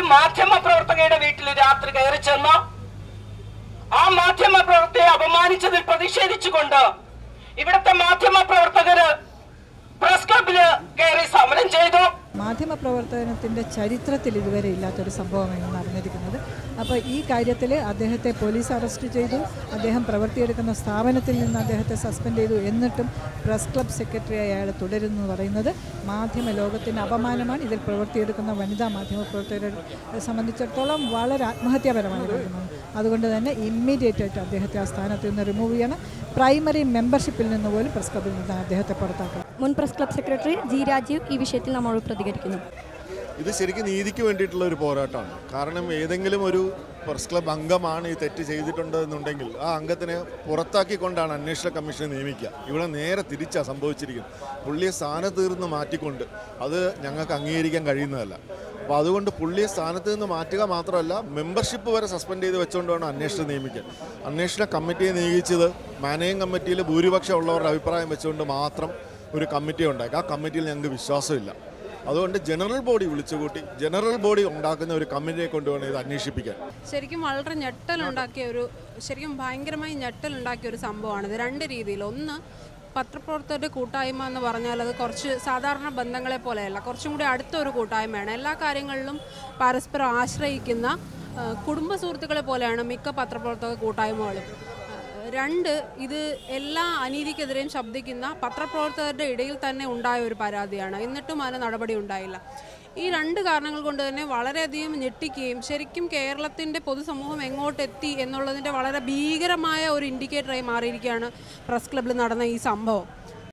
മാധ്യമ പ്രവർത്തകയുടെ വീട്ടിൽ രാത്രി കയറി ചെന്ന് ആ മാധ്യമ പ്രവർത്തകയെ അപമാനിച്ചതിൽ പ്രതിഷേധിച്ചുകൊണ്ട് ഇവിടുത്തെ മാധ്യമ പ്രവർത്തകര് പ്രസ് ക്ലബില് കയറി സമരം ചെയ്തു മാധ്യമപ്രവർത്തനത്തിൻ്റെ ചരിത്രത്തിൽ ഇതുവരെ ഇല്ലാത്തൊരു സംഭവമാണ് നടന്നിരിക്കുന്നത് അപ്പോൾ ഈ കാര്യത്തിൽ അദ്ദേഹത്തെ പോലീസ് അറസ്റ്റ് ചെയ്തു അദ്ദേഹം പ്രവൃത്തിയെടുക്കുന്ന സ്ഥാപനത്തിൽ നിന്ന് അദ്ദേഹത്തെ സസ്പെൻഡ് ചെയ്തു എന്നിട്ടും പ്രസ് ക്ലബ് സെക്രട്ടറിയായി അയാൾ തുടരുന്നു എന്ന് പറയുന്നത് മാധ്യമ ലോകത്തിന് അപമാനമാണ് ഇതിൽ പ്രവൃത്തിയെടുക്കുന്ന വനിതാ മാധ്യമ പ്രവർത്തകരെ സംബന്ധിച്ചിടത്തോളം വളരെ ആത്മഹത്യാപരമായ കാര്യമാണ് അതുകൊണ്ട് തന്നെ ഇമ്മീഡിയറ്റ് ആയിട്ട് അദ്ദേഹത്തെ ആ സ്ഥാനത്ത് നിന്ന് റിമൂവ് ചെയ്യണം പ്രൈമറി മെമ്പർഷിപ്പിൽ നിന്ന് പോലും പ്രസ് ക്ലബിൽ നിന്ന് അദ്ദേഹത്തെ പുറത്താക്കണം മുൻ press club secretary G Rajeev ഈ വിഷയത്തിൽ നമ്മളോട് പ്രതികരിക്കുന്നു ഇത് ശരിക്കും നീതിക്ക് വേണ്ടിയിട്ടുള്ള ഒരു പോരാട്ടമാണ് കാരണം ഏതെങ്കിലും ഒരു പ്രസ് ക്ലബ് അംഗമാണ് ഈ തെറ്റ് ചെയ്തിട്ടുണ്ട് എന്നുണ്ടെങ്കിൽ ആ അംഗത്തിനെ പുറത്താക്കിക്കൊണ്ടാണ് അന്വേഷണ കമ്മീഷനെ നിയമിക്കുക ഇവിടെ നേരെ തിരിച്ചാണ് സംഭവിച്ചിരിക്കുന്നത് പുള്ളിയെ സ്ഥാനത്ത് നിന്ന് മാറ്റിക്കൊണ്ട് അത് ഞങ്ങൾക്ക് അംഗീകരിക്കാൻ കഴിയുന്നതല്ല അപ്പോൾ അതുകൊണ്ട് പുള്ളിയെ സ്ഥാനത്ത് നിന്ന് മാറ്റുക മാത്രമല്ല മെമ്പർഷിപ്പ് വരെ സസ്പെൻഡ് ചെയ്ത് വെച്ചുകൊണ്ട് വേണം അന്വേഷണം നിയമിക്കാൻ അന്വേഷണ കമ്മിറ്റിയെ നിയോഗിച്ചത് മാനേജിംഗ് കമ്മിറ്റിയിൽ ഭൂരിപക്ഷം ഉള്ളവരുടെ അഭിപ്രായം വെച്ചുകൊണ്ട് മാത്രം ഒരു കമ്മിറ്റി ഉണ്ടാക്കി ആ കമ്മിറ്റിയിൽ ഞങ്ങൾക്ക് വിശ്വാസമില്ല അതുകൊണ്ട് ജനറൽ ബോഡി വിളിച്ചുകൂട്ടി ജനറൽ ബോഡി ഉണ്ടാക്കുന്ന ഒരു കമ്മിറ്റിയെ കൊണ്ടുവേണം ഇത് അന്വേഷിപ്പിക്കാൻ ശരിക്കും വളരെ ഞെട്ടലുണ്ടാക്കിയ ഒരു ശരിക്കും ഭയങ്കരമായി ഞെട്ടലുണ്ടാക്കിയ ഒരു സംഭവമാണിത് രണ്ട് രീതിയിൽ ഒന്ന് പത്രപ്രവർത്തകരുടെ കൂട്ടായ്മ എന്ന് പറഞ്ഞാൽ അത് കുറച്ച് സാധാരണ ബന്ധങ്ങളെ പോലെയല്ല കുറച്ചും കൂടി അടുത്ത ഒരു കൂട്ടായ്മയാണ് എല്ലാ കാര്യങ്ങളിലും പരസ്പരം ആശ്രയിക്കുന്ന ആ, കുടുംബ സുഹൃത്തുക്കളെ പോലെയാണ് മിക്ക പത്രപ്രവർത്തക കൂട്ടായ്മകളും ആ, രണ്ട് ഇത് എല്ലാ അനീതിക്കെതിരെയും ശബ്ദിക്കുന്ന പത്രപ്രവർത്തകരുടെ ഇടയിൽ തന്നെ ഉണ്ടായ ഒരു പരാതിയാണ് എന്നിട്ടും അതിന് നടപടി ഉണ്ടായില്ല ഈ രണ്ട് കാരണങ്ങൾ കൊണ്ട് തന്നെ വളരെയധികം ഞെട്ടിക്കുകയും ശരിക്കും കേരളത്തിൻ്റെ പൊതുസമൂഹം എങ്ങോട്ടെത്തി എന്നുള്ളതിൻ്റെ വളരെ ഭീകരമായ ഒരു ഇൻഡിക്കേറ്ററായി മാറിയിരിക്കുകയാണ് പ്രസ് ക്ലബ്ബിൽ നടന്ന ഈ സംഭവം